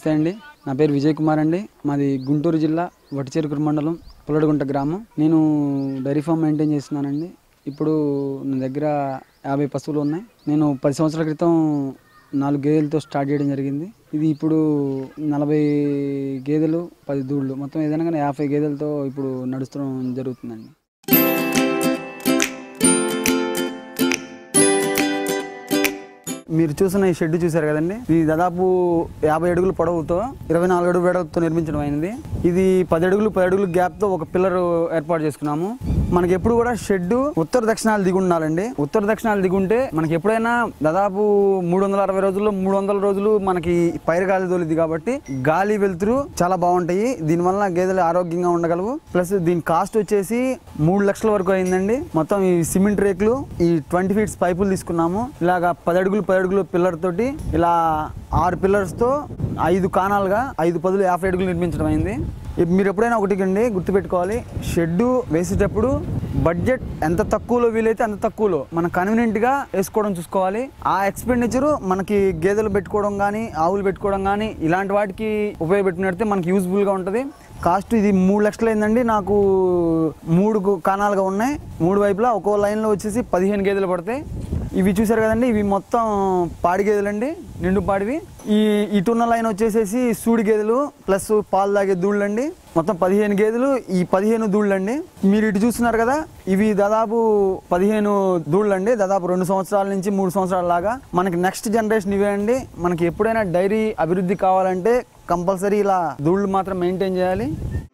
నమస్తే అండి నా పేరు విజయ్ కుమార్ అండి మాది గుంటూరు జిల్లా వటిచేరుకురు మండలం పుల్లడిగుంట గ్రామం నేను డైరీ ఫామ్ మెయింటైన్ చేస్తున్నానండి ఇప్పుడు నా దగ్గర యాభై పశువులు ఉన్నాయి నేను పది సంవత్సరాల క్రితం నాలుగు గేదెలతో స్టార్ట్ చేయడం జరిగింది ఇది ఇప్పుడు నలభై గేదెలు పది దూళ్ళు మొత్తం ఏదైనా కానీ యాభై గేదెలతో ఇప్పుడు నడుస్తడం జరుగుతుందండి మీరు చూసిన ఈ షెడ్ చూసారు కదండి ఇది దాదాపు యాభై అడుగుల పొడవుతో ఇరవై నాలుగు అడుగుల వెడల్పుతో నిర్మించడం అయింది ఇది పది అడుగులు పది అడుగుల గ్యాప్ తో ఒక పిల్లర్ ఏర్పాటు చేసుకున్నాము మనకి ఎప్పుడు కూడా షెడ్ ఉత్తర దక్షిణాలు దిగి ఉండాలండి ఉత్తర దక్షిణాలు దిగుంటే మనకి ఎప్పుడైనా దాదాపు మూడు వందల అరవై రోజుల్లో మూడు వందల రోజులు మనకి పైరు గాలి తోలిద్ది కాబట్టి గాలి వెలుతురు చాలా బాగుంటాయి దీనివల్ల గేదెలు ఆరోగ్యంగా ఉండగలవు ప్లస్ దీని కాస్ట్ వచ్చేసి మూడు లక్షల వరకు అయిందండి మొత్తం ఈ సిమెంట్ రేకులు ఈ ట్వంటీ ఫీట్స్ పైపులు తీసుకున్నాము ఇలాగా పది అడుగులు పది అడుగులు పిల్లర్ తోటి ఇలా ఆరు పిల్లర్స్ తో ఐదు కాణాలుగా ఐదు పదులు యాభై అడుగులు నిర్మించడం అయింది ఇప్ మీరు ఎప్పుడైనా ఒకటి అండి గుర్తుపెట్టుకోవాలి షెడ్డు వేసేటప్పుడు బడ్జెట్ ఎంత తక్కువలో వీలైతే అంత తక్కువలో మనం కన్వీనియంట్గా వేసుకోవడం చూసుకోవాలి ఆ ఎక్స్పెండిచర్ మనకి గేదెలు పెట్టుకోవడం కానీ ఆవులు పెట్టుకోవడం కానీ ఇలాంటి వాటికి ఉపయోగపెట్టినట్టే మనకి యూజ్ఫుల్గా ఉంటుంది కాస్ట్ ఇది మూడు లక్షలు అయిందండి నాకు మూడు గు- కాణాలుగా ఉన్నాయి మూడు వైపులా ఒక్కో లైన్లో వచ్చేసి పదిహేను గేదెలు పడతాయి ఇవి చూసారు కదండి ఇవి మొత్తం పాడి గేదెలండి నిండు పాడివి ఈ ఇటున్న లైన్ వచ్చేసేసి సూడి గేదెలు ప్లస్ పాలు తాగే దూళ్ళండి మొత్తం పదిహేను గేదెలు ఈ పదిహేను దూళ్ళండి మీరు ఇటు చూస్తున్నారు కదా ఇవి దాదాపు పదిహేను దూళ్ళండి దాదాపు రెండు సంవత్సరాల నుంచి మూడు సంవత్సరాల లాగా మనకి నెక్స్ట్ జనరేషన్ ఇవే అండి మనకి ఎప్పుడైనా డైరీ అభివృద్ధి కావాలంటే కంపల్సరీ ఇలా దూళ్ళు మాత్రం మెయింటైన్ చేయాలి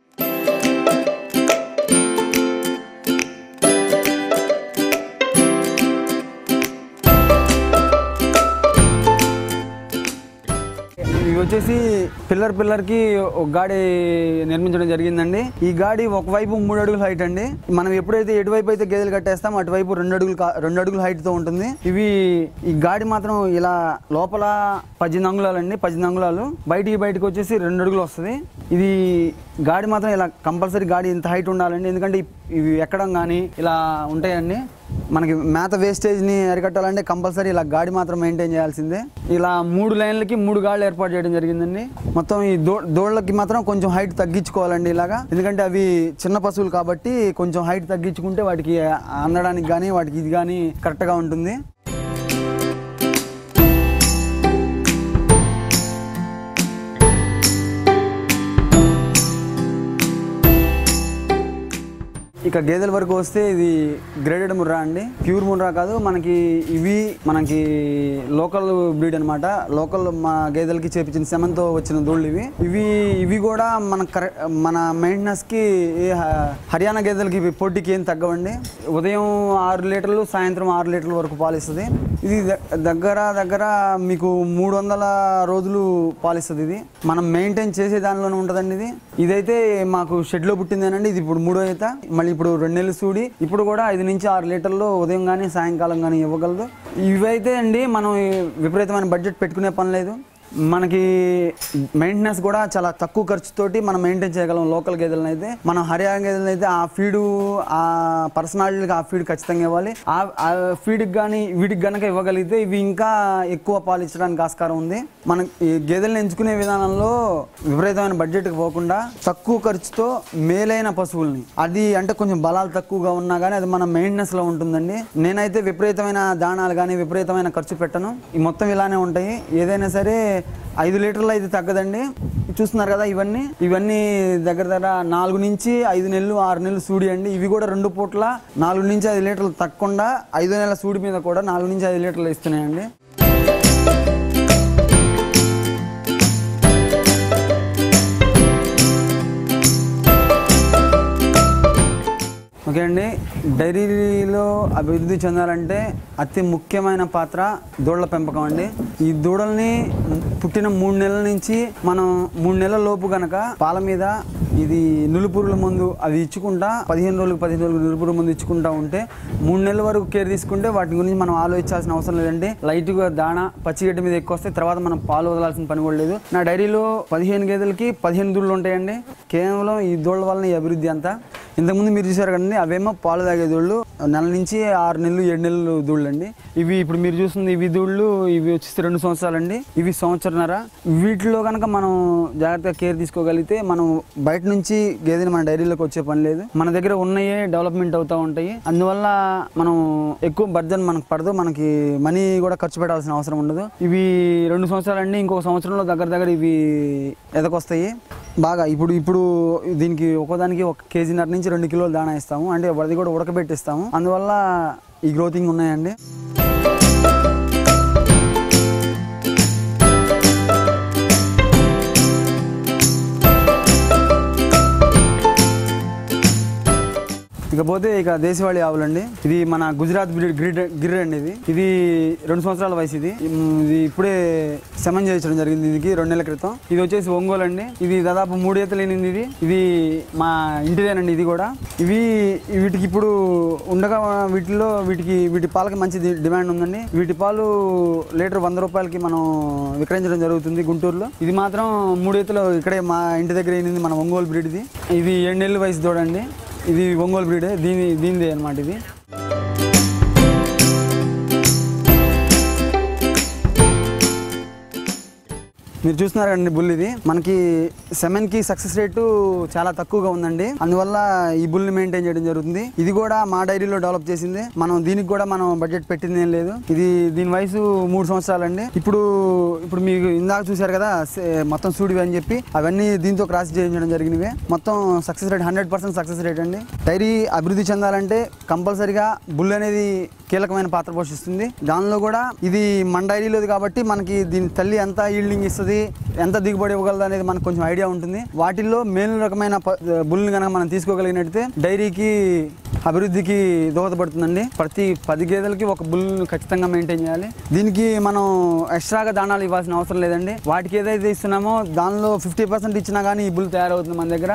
ఇవి వచ్చేసి పిల్లర్ పిల్లర్ కి ఒక గాడి నిర్మించడం జరిగిందండి ఈ గాడి ఒకవైపు మూడు అడుగుల హైట్ అండి మనం ఎప్పుడైతే ఎటువైపు అయితే గేదెలు కట్టేస్తాం అటువైపు రెండు అడుగులు కా- రెండు అడుగుల హైట్ తో ఉంటుంది ఇవి ఈ గాడి మాత్రం ఇలా లోపల పద్దెనిమిది అంగుళాలు అండి పద్దెనిమిది అంగుళాలు బయటికి బయటకు వచ్చేసి రెండు అడుగులు వస్తుంది ఇది గాడి మాత్రం ఇలా కంపల్సరీ గాడి ఇంత హైట్ ఉండాలండి ఎందుకంటే ఇ- ఇవి ఎక్కడం కానీ ఇలా ఉంటాయండి మనకి మేత వేస్టేజ్ని అరికట్టాలంటే కంపల్సరీ ఇలా గాడి మాత్రం మెయింటైన్ చేయాల్సిందే ఇలా మూడు లైన్లకి మూడు గాళ్ళు ఏర్పాటు చేయడం జరిగిందండి మొత్తం ఈ దో దోళ్ళకి మాత్రం కొంచెం హైట్ తగ్గించుకోవాలండి ఇలాగా ఎందుకంటే అవి చిన్న పశువులు కాబట్టి కొంచెం హైట్ తగ్గించుకుంటే వాటికి అందడానికి కానీ వాటికి ఇది కానీ కరెక్ట్గా ఉంటుంది ఇక గేదెల వరకు వస్తే ఇది గ్రేడెడ్ ముర్రా అండి ప్యూర్ ముర్రా కాదు మనకి ఇవి మనకి లోకల్ బ్రీడ్ అన్నమాట లోకల్ మా గేదెలకి చేపించిన సెమంతో వచ్చిన దూళ్ళు ఇవి ఇవి ఇవి కూడా మన కరె మన మెయింటెనెన్స్ కి ఏ హ- హర్యానా గేదెలకి ఇవి పొట్టికి ఏం తగ్గవండి ఉదయం ఆరు లీటర్లు సాయంత్రం ఆరు లీటర్ల వరకు పాలిస్తుంది ఇది ద- దగ్గర దగ్గర మీకు మూడు వందల రోజులు పాలిస్తుంది ఇది మనం మెయింటైన్ చేసే దానిలోనే ఉంటుందండి ఇది ఇదైతే మాకు షెడ్లో పుట్టిందేనండి ఇది ఇప్పుడు మూడో ఈత మళ్ళీ ఇప్పుడు రెండు నెలలు సూడి ఇప్పుడు కూడా ఐదు నుంచి ఆరు లీటర్లు ఉదయం కానీ సాయంకాలం కానీ ఇవ్వగలదు ఇవైతే అండి మనం ఈ విపరీతమైన బడ్జెట్ పెట్టుకునే పని లేదు మనకి మెయింటెనెన్స్ కూడా చాలా తక్కువ ఖర్చుతోటి మనం మెయింటైన్ చేయగలం లోకల్ గేదెలను అయితే మనం హర్యానా గేదెలను అయితే ఆ ఫీడు ఆ పర్సనాలిటీకి ఆ ఫీడ్ ఖచ్చితంగా ఇవ్వాలి ఆ ఆ ఫీడ్కి కానీ వీటికి గనక ఇవ్వగలిగితే ఇవి ఇంకా ఎక్కువ పాలు ఇచ్చడానికి ఆస్కారం ఉంది మనం ఈ గేదెలను ఎంచుకునే విధానంలో విపరీతమైన బడ్జెట్కి పోకుండా తక్కువ ఖర్చుతో మేలైన పశువుల్ని అది అంటే కొంచెం బలాలు తక్కువగా ఉన్నా కానీ అది మన మెయింటెనెన్స్ లో ఉంటుందండి నేనైతే విపరీతమైన దాణాలు కానీ విపరీతమైన ఖర్చు పెట్టను ఈ మొత్తం ఇలానే ఉంటాయి ఏదైనా సరే ఐదు లీటర్లు అయితే తగ్గదండి చూస్తున్నారు కదా ఇవన్నీ ఇవన్నీ దగ్గర దగ్గర నాలుగు నుంచి ఐదు నెలలు ఆరు నెలలు సూడి అండి ఇవి కూడా రెండు పూట్ల నాలుగు నుంచి ఐదు లీటర్లు తగ్గకుండా ఐదు నెలల సూడి మీద కూడా నాలుగు నుంచి ఐదు లీటర్లు ఇస్తున్నాయండి ఓకే అండి డైరీలో అభివృద్ధి చెందాలంటే అతి ముఖ్యమైన పాత్ర దూడల పెంపకం అండి ఈ దూడల్ని పుట్టిన మూడు నెలల నుంచి మనం మూడు నెలల లోపు గనక పాల మీద ఇది నులుపురుల మందు అవి ఇచ్చుకుంటా పదిహేను రోజులకు పదిహేను రోజులకు నులుపురు మందు ఇచ్చుకుంటా ఉంటే మూడు నెలల వరకు కేర్ తీసుకుంటే వాటి గురించి మనం ఆలోచించాల్సిన అవసరం లేదండి లైట్గా దాణా పచ్చిగడ్డి మీద ఎక్కువ వస్తే తర్వాత మనం పాలు వదలాల్సిన పని కూడా లేదు నా డైరీలో పదిహేను గేదెలకి పదిహేను దూడలు ఉంటాయండి కేవలం ఈ దూడల వలన ఈ అభివృద్ధి అంతా ఇంతకుముందు మీరు చూసారు కదండి అవేమో పాలు తాగే దూళ్ళు నెల నుంచి ఆరు నెలలు ఏడు నెలలు దూళ్ళు అండి ఇవి ఇప్పుడు మీరు చూస్తుంది ఇవి దూళ్ళు ఇవి వచ్చేసి రెండు సంవత్సరాలండి ఇవి సంవత్సరన్నర వీటిలో కనుక మనం జాగ్రత్తగా కేర్ తీసుకోగలిగితే మనం బయట నుంచి గేదెని మన డైరీలోకి వచ్చే పని లేదు మన దగ్గర ఉన్నయే డెవలప్మెంట్ అవుతూ ఉంటాయి అందువల్ల మనం ఎక్కువ బర్జన్ మనకు పడదు మనకి మనీ కూడా ఖర్చు పెట్టాల్సిన అవసరం ఉండదు ఇవి రెండు సంవత్సరాలండి ఇంకొక సంవత్సరంలో దగ్గర దగ్గర ఇవి ఎదకొస్తాయి బాగా ఇప్పుడు ఇప్పుడు దీనికి ఒక్కోదానికి ఒక కేజీన్నర నుంచి రెండు కిలోలు దాణా ఇస్తాము అంటే అది కూడా ఉడకబెట్టిస్తాము అందువల్ల ఈ గ్రోతింగ్ ఉన్నాయండి ఇకపోతే ఇక దేశవాళీ ఆవులండి ఇది మన గుజరాత్ బ్రీడ్ గ్రిడ్ గిర్ అండి ఇది ఇది రెండు సంవత్సరాల వయసు ఇది ఉమ్, ఇది ఇప్పుడే సెమన్ చేయించడం జరిగింది దీనికి రెండు నెలల క్రితం ఇది వచ్చేసి ఒంగోలు అండి ఇది దాదాపు మూడు ఈతలు లేనింది ఇది ఇది మా ఇంటిదేనండి ఇది కూడా ఇవి వీటికి ఇప్పుడు ఉండగా వీటిలో వీటికి వీటి పాలకి మంచి డి- డిమాండ్ ఉందండి వీటి పాలు లీటర్ వంద రూపాయలకి మనం విక్రయించడం జరుగుతుంది గుంటూరులో ఇది మాత్రం మూడు ఈతలు ఇక్కడే మా ఇంటి దగ్గర ఏంది మన ఒంగోలు బ్రీడ్ ఇది ఇది ఏడు నెలల వయసు దూడండి ఇది ఒంగోలు బ్రీడే దీని దీనిదే అనమాట ఇది మీరు చూస్తున్నారు కదండి బుల్ ఇది మనకి సెమెన్ కి సక్సెస్ రేటు చాలా తక్కువగా ఉందండి అందువల్ల ఈ బుల్ ని మెయింటైన్ చేయడం జరుగుతుంది ఇది కూడా మా డైరీలో డెవలప్ చేసింది మనం దీనికి కూడా మనం బడ్జెట్ పెట్టింది ఏం లేదు ఇది దీని వయసు మూడు సంవత్సరాలండి ఇప్పుడు ఇప్పుడు మీకు ఇందాక చూశారు కదా సే- మొత్తం సూడివి అని చెప్పి అవన్నీ దీంతో క్రాస్ చేయించడం జరిగినవి మొత్తం success rate hundred percent success rate అండి డైరీ అభివృద్ధి చెందాలంటే కంపల్సరిగా బుల్ అనేది కీలకమైన పాత్ర పోషిస్తుంది దానిలో కూడా ఇది మన డైరీలోది కాబట్టి మనకి దీని తల్లి ఎంత ఈల్డింగ్ ఇస్తుంది ఎంత దిగుబడి ఇవ్వగలదు అనేది మనకు కొంచెం ఐడియా ఉంటుంది వాటిల్లో మేలు రకమైన ప- బుల్ని కనుక మనం తీసుకోగలిగినట్టయితే డైరీకి అభివృద్ధికి దోహదపడుతుందండి ప్రతి పది గేదెలకి ఒక బుల్ని ఖచ్చితంగా మెయింటైన్ చేయాలి దీనికి మనం ఎక్స్ట్రాగా దాణాలు ఇవ్వాల్సిన అవసరం లేదండి వాటికి ఏదైతే ఇస్తున్నామో దానిలో ఫిఫ్టీ పర్సెంట్ ఇచ్చినా కానీ ఈ బుల్ తయారవుతుంది మన దగ్గర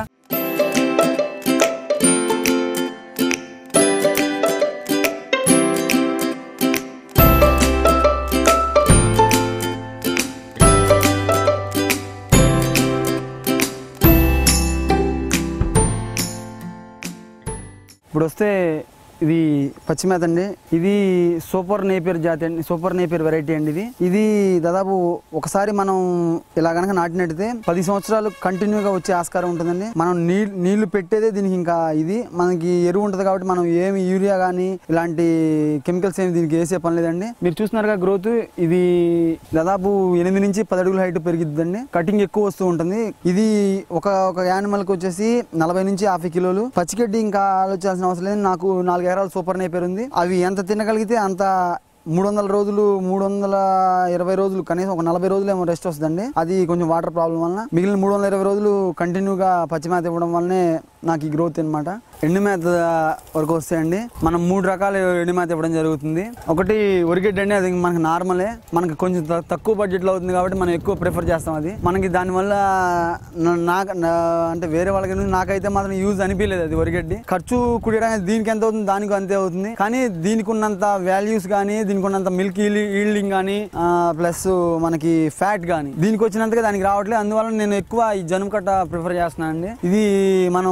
ఇప్పుడు వస్తే ఇది పచ్చిమేత అండి ఇది సూపర్ నేపియర్ జాతి అండి సూపర్ నేపియర్ వెరైటీ అండి ఇది ఇది దాదాపు ఒకసారి మనం ఇలా గనక నాటినట్టయితే పది సంవత్సరాలు కంటిన్యూగా వచ్చే ఆస్కారం ఉంటుందండి మనం నీళ్ళు నీళ్లు పెట్టేదే దీనికి ఇంకా ఇది మనకి ఎరువు ఉంటుంది కాబట్టి మనం ఏమి యూరియా కానీ ఇలాంటి కెమికల్స్ ఏమి దీనికి వేసే పని లేదండి మీరు చూస్తున్నారుగా గ్రోత్ ఇది దాదాపు ఎనిమిది నుంచి పది అడుగుల హైట్ పెరిగిద్దండి కటింగ్ ఎక్కువ వస్తూ ఉంటుంది ఇది ఒక ఒక యానిమల్ కి వచ్చేసి నలభై నుంచి యాభై కిలోలు పచ్చిగడ్డి ఇంకా ఆలోచించాల్సిన అవసరం లేదు నాకు నాలుగు ఎకరాలు సూపర్ నేపేరు ఉంది అవి ఎంత తినగలిగితే అంత మూడు వందల రోజులు మూడు వందల ఇరవై రోజులు కనీసం ఒక నలభై రోజులు ఏమో రెస్ట్ వస్తుందండి అది కొంచెం వాటర్ ప్రాబ్లం వలన మిగిలిన మూడు వందల ఇరవై రోజులు కంటిన్యూగా పచ్చి మేత ఇవ్వడం వల్లనే నాకు ఈ గ్రోత్ అనమాట ఎండు మేత వరకు వస్తాయండి మనం మూడు రకాల ఎండు మేత ఇవ్వడం జరుగుతుంది ఒకటి ఒరిగెడ్ అండి అది మనకి నార్మలే మనకి కొంచెం త- తక్కువ బడ్జెట్లో అవుతుంది కాబట్టి మనం ఎక్కువ ప్రిఫర్ చేస్తాం అది మనకి దానివల్ల నా- నాకు నా- అంటే వేరే వాళ్ళకి ఎందుకు నాకైతే మాత్రం యూజ్ అనిపించలేదు అది ఒరిగడ్డి ఖర్చు కుడియడానికి దీనికి ఎంత అవుతుంది దానికి అంతే అవుతుంది కానీ దీనికి ఉన్నంత వాల్యూస్ కానీ దీనికి ఉన్నంత మిల్క్ ఈల్డింగ్ కానీ ప్లస్ మనకి ఫ్యాట్ కానీ దీనికి వచ్చినంతగా దానికి రావట్లేదు అందువల్ల నేను ఎక్కువ ఈ జనుము కట్ట ప్రిఫర్ చేస్తున్నాను అండి ఇది మనం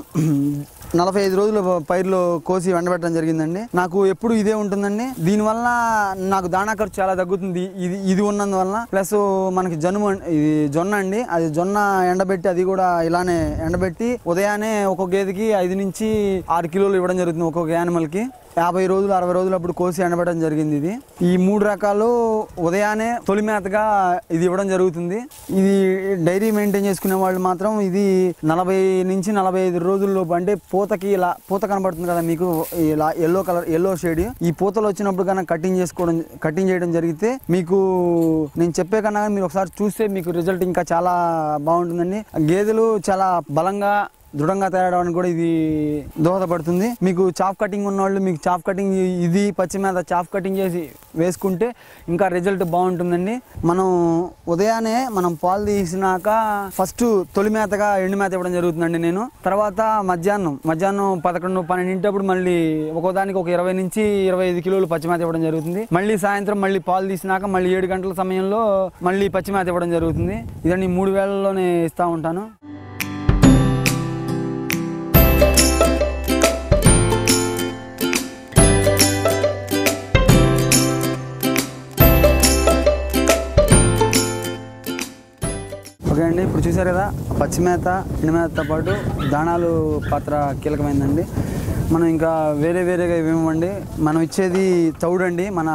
నలభై ఐదు రోజులు పైర్లో కోసి ఎండబెట్టడం జరిగిందండి నాకు ఎప్పుడు ఇదే ఉంటుందండి దీనివల్ల నాకు దాణా ఖర్చు చాలా తగ్గుతుంది ఇది ఇది ఉన్నందువల్ల ప్లస్ మనకి జనుము అం- ఇది జొన్న అండి అది జొన్న ఎండబెట్టి అది కూడా ఇలానే ఎండబెట్టి ఉదయాన్నే ఒక్కొక్క గేదెకి ఐదు నుంచి ఆరు కిలోలు ఇవ్వడం జరుగుతుంది ఒక్కొక్క యానిమల్ కి యాభై రోజులు అరవై రోజులు అప్పుడు కోసి ఎండబెట్టడం జరిగింది ఇది ఈ మూడు రకాలు ఉదయాన్నే తొలి మేతగా ఇది ఇవ్వడం జరుగుతుంది ఇది డైరీ మెయింటైన్ చేసుకునే వాళ్ళు మాత్రం ఇది నలభై నుంచి నలభై ఐదు రోజుల్లోపు అంటే పూతకి ఇలా పూత కనబడుతుంది కదా మీకు ఇలా ఎల్లో కలర్ ఎల్లో షేడ్ ఈ పూతలు వచ్చినప్పుడు కన్నా కటింగ్ చేసుకోవడం కటింగ్ చేయడం జరిగితే మీకు నేను చెప్పే కన్నా కానీ మీరు ఒకసారి చూస్తే మీకు రిజల్ట్ ఇంకా చాలా బాగుంటుందండి గేదెలు చాలా బలంగా దృఢంగా తయారవడానికి కూడా ఇది దోహదపడుతుంది మీకు చాఫ్ కటింగ్ ఉన్నవాళ్ళు మీకు చాఫ్ కటింగ్ ఇది పచ్చి మీద చాఫ్ కటింగ్ చేసి వేసుకుంటే ఇంకా రిజల్ట్ బాగుంటుందండి మనం ఉదయాన్నే మనం పాలు తీసినాక ఫస్ట్ తొలి మేతగా ఎండు మేత ఇవ్వడం జరుగుతుందండి నేను తర్వాత మధ్యాహ్నం మధ్యాహ్నం పదకొండు పన్నెండింటప్పుడు మళ్ళీ ఒక్కోదానికి ఒక ఇరవై నుంచి ఇరవై ఐదు కిలోలు పచ్చి మేత ఇవ్వడం జరుగుతుంది మళ్ళీ సాయంత్రం మళ్ళీ పాలు తీసినాక మళ్ళీ ఏడు గంటల సమయంలో మళ్ళీ పచ్చి మేత ఇవ్వడం జరుగుతుంది ఇదండి ఈ మూడు వేలలోనే ఇస్తూ ఉంటాను అండి ఇప్పుడు చూసారు కదా పచ్చిమేత ఎండుమేతతో పాటు దాణాలు పాత్ర కీలకమైందండి మనం ఇంకా వేరే వేరేగా ఇవ్వమండి మనం ఇచ్చేది తౌడు అండి మన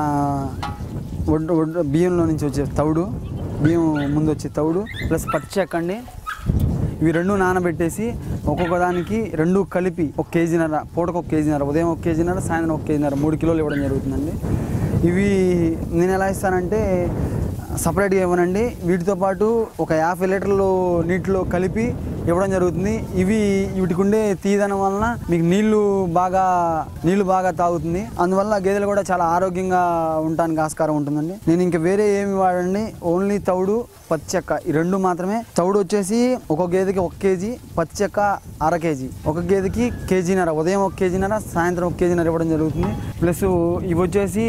ఒడ్డు ఒడ్డు బియ్యంలో నుంచి వచ్చే తౌడు బియ్యం ముందు వచ్చే తౌడు ప్లస్ పచ్చి చెక్క అండి ఇవి రెండు నానబెట్టేసి ఒక్కొక్క దానికి రెండు కలిపి ఒక కేజీన్నర పూటకు ఒక కేజీన్నర ఉదయం ఒక కేజీన్నర సాయంత్రం ఒక కేజీన్నర మూడు కిలోలు ఇవ్వడం జరుగుతుందండి ఇవి నేను ఎలా ఇస్తానంటే సపరేట్గా ఇవ్వనండి వీటితో పాటు ఒక యాభై లీటర్లు నీటిలో కలిపి ఇవ్వడం జరుగుతుంది ఇవి వీటికి ఉండే తీదనం వలన మీకు నీళ్లు బాగా నీళ్లు బాగా తాగుతుంది అందువల్ల గేదెలు కూడా చాలా ఆరోగ్యంగా ఉండడానికి ఆస్కారం ఉంటుందండి నేను ఇంకా వేరే ఏమి వాడండి ఓన్లీ తౌడు పచ్చెక్క ఈ రెండు మాత్రమే తౌడు వచ్చేసి ఒక గేదెకి ఒక కేజీ పచ్చెక్క అర కేజీ ఒక గేదెకి కేజీన్నర ఉదయం ఒక కేజీన్నర సాయంత్రం ఒక కేజీన్నర ఇవ్వడం జరుగుతుంది ప్లస్ ఇవి వచ్చేసి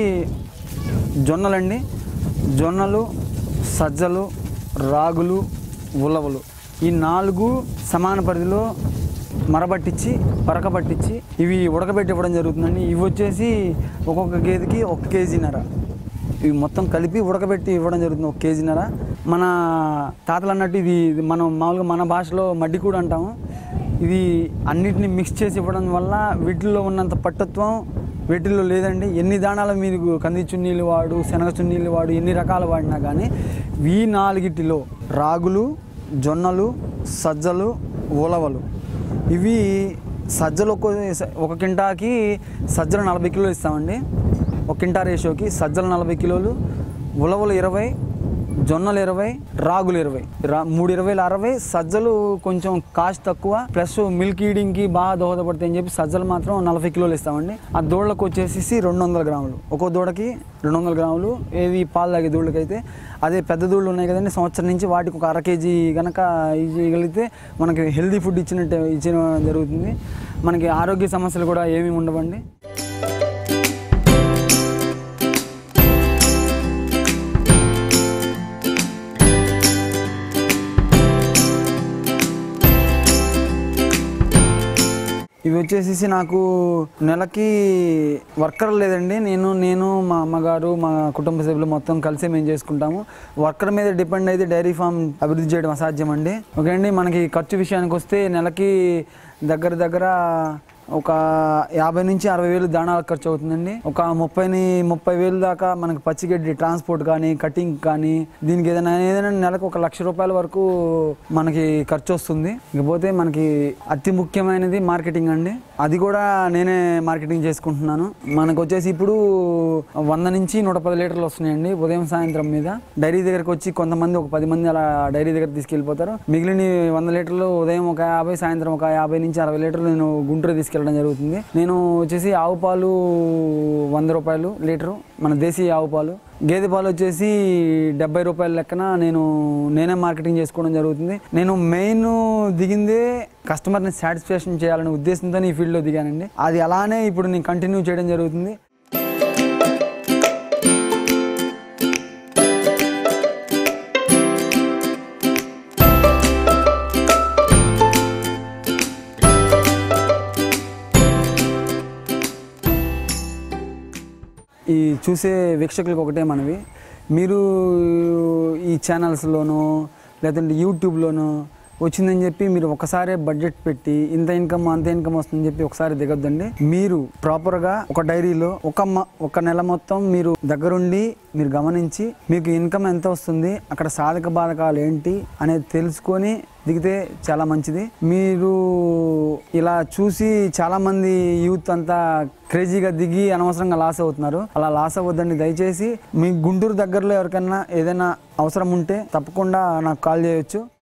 జొన్నలండి జొన్నలు సజ్జలు రాగులు ఉలవలు ఈ నాలుగు సమాన పరిధిలో మరబట్టించి పరకబట్టించి ఇవి ఉడకబెట్టి ఇవ్వడం జరుగుతుందండి ఇవి వచ్చేసి ఒక్కొక్క గేదెకి ఒక కేజీన్నర ఇవి మొత్తం కలిపి ఉడకబెట్టి ఇవ్వడం జరుగుతుంది ఒక కేజీన్నర మన తాతలు అన్నట్టు ఇది ఇది మనం మామూలుగా మన భాషలో మడ్డి కూడా అంటాము ఇది అన్నిటిని మిక్స్ చేసి ఇవ్వడం వల్ల వీటిల్లో ఉన్నంత పట్టుత్వం వీటిల్లో లేదండి ఎన్ని దాణాలు మీరు కంది చున్నీలు వాడు శనగ చున్నీలు వాడు ఎన్ని రకాలు వాడినా కానీ ఈ నాలుగిటిలో రాగులు జొన్నలు సజ్జలు ఉలవలు ఇవి సజ్జలు ఒక ఒక కింటాకి సజ్జలు నలభై కిలోలు ఇస్తామండి ఒక కింటా రేషియోకి సజ్జలు నలభై కిలోలు ఉలవలు ఇరవై జొన్నలు ఇరవై రాగులు ఇరవై రా మూడు ఇరవైలు అరవై సజ్జలు కొంచెం కాస్ట్ తక్కువ ప్లస్ మిల్క్ ఈడింగ్కి బాగా దోహదపడతాయి అని చెప్పి సజ్జలు మాత్రం నలభై కిలోలు ఇస్తామండి ఆ దూడలకు వచ్చేసి రెండు వందల గ్రాములు ఒక్కో దూడకి రెండు వందల గ్రాములు ఏవి పాలు తాగే దూడలకి అయితే అదే పెద్ద దూడలు ఉన్నాయి కదండి సంవత్సరం నుంచి వాటికి ఒక అర కేజీ కనుక ఇవ్వగలిగితే మనకి హెల్దీ ఫుడ్ ఇచ్చినట్టు ఇచ్చిన జరుగుతుంది మనకి ఆరోగ్య సమస్యలు కూడా ఏమీ ఉండవండి ఇవి వచ్చేసి నాకు నెలకి వర్కర్ లేదండి నేను నేను మా అమ్మగారు మా కుటుంబ సభ్యులు మొత్తం కలిసి మేము చేసుకుంటాము వర్కర్ మీద డిపెండ్ అయితే డైరీ ఫామ్ అభివృద్ధి చేయడం అసాధ్యం అండి ఓకే అండి మనకి ఖర్చు విషయానికి వస్తే నెలకి దగ్గర దగ్గర ఒక యాభై నుంచి అరవై వేలు దాణాలకు ఖర్చు అవుతుందండి ఒక ముప్పై ముప్పై వేలు దాకా మనకి పచ్చిగడ్డి ట్రాన్స్పోర్ట్ కానీ కటింగ్ కానీ దీనికి ఏదైనా ఏదైనా నెలకు ఒక లక్ష రూపాయల వరకు మనకి ఖర్చు వస్తుంది ఇకపోతే మనకి అతి ముఖ్యమైనది మార్కెటింగ్ అండి అది కూడా నేనే మార్కెటింగ్ చేసుకుంటున్నాను మనకు వచ్చేసి ఇప్పుడు వంద నుంచి నూట పది లీటర్లు వస్తున్నాయండి ఉదయం సాయంత్రం మీద డైరీ దగ్గరకు వచ్చి కొంతమంది ఒక పది మంది అలా డైరీ దగ్గర తీసుకెళ్ళిపోతారు మిగిలిన వంద లీటర్లు ఉదయం ఒక యాభై సాయంత్రం ఒక యాభై నుంచి అరవై లీటర్లు నేను గుంటూరు తీసుకెళ్ళడం జరుగుతుంది నేను వచ్చేసి ఆవు పాలు వంద రూపాయలు లీటరు మన దేశీయ ఆవు పాలు గేదె పాలు వచ్చేసి డెబ్బై రూపాయల లెక్కన నేను నేనే మార్కెటింగ్ చేసుకోవడం జరుగుతుంది నేను మెయిన్ దిగిందే కస్టమర్ని సాటిస్ఫాక్షన్ చేయాలనే ఉద్దేశంతో ఈ ఫీల్డ్లో దిగానండి అది అలానే ఇప్పుడు నేను కంటిన్యూ చేయడం జరుగుతుంది ఈ చూసే వీక్షకులకు ఒకటే మనవి మీరు ఈ ఛానల్స్లోనూ లేదంటే యూట్యూబ్లోనూ వచ్చిందని చెప్పి మీరు ఒకసారి బడ్జెట్ పెట్టి ఇంత ఇన్కమ్ అంత ఇన్కమ్ వస్తుందని చెప్పి ఒకసారి దిగొద్దండి మీరు ప్రాపర్గా ఒక డైరీలో ఒక మ- ఒక నెల మొత్తం మీరు దగ్గరుండి మీరు గమనించి మీకు ఇన్కమ్ ఎంత వస్తుంది అక్కడ సాధక బాధకాలు ఏంటి అనేది తెలుసుకొని దిగితే చాలా మంచిది మీరు ఇలా చూసి చాలా మంది యూత్ అంతా క్రేజీగా దిగి అనవసరంగా లాస్ అవుతున్నారు అలా లాస్ అవ్వద్దండి దయచేసి మీ గుంటూరు దగ్గరలో ఎవరికైనా ఏదైనా అవసరం ఉంటే తప్పకుండా నాకు కాల్ చేయొచ్చు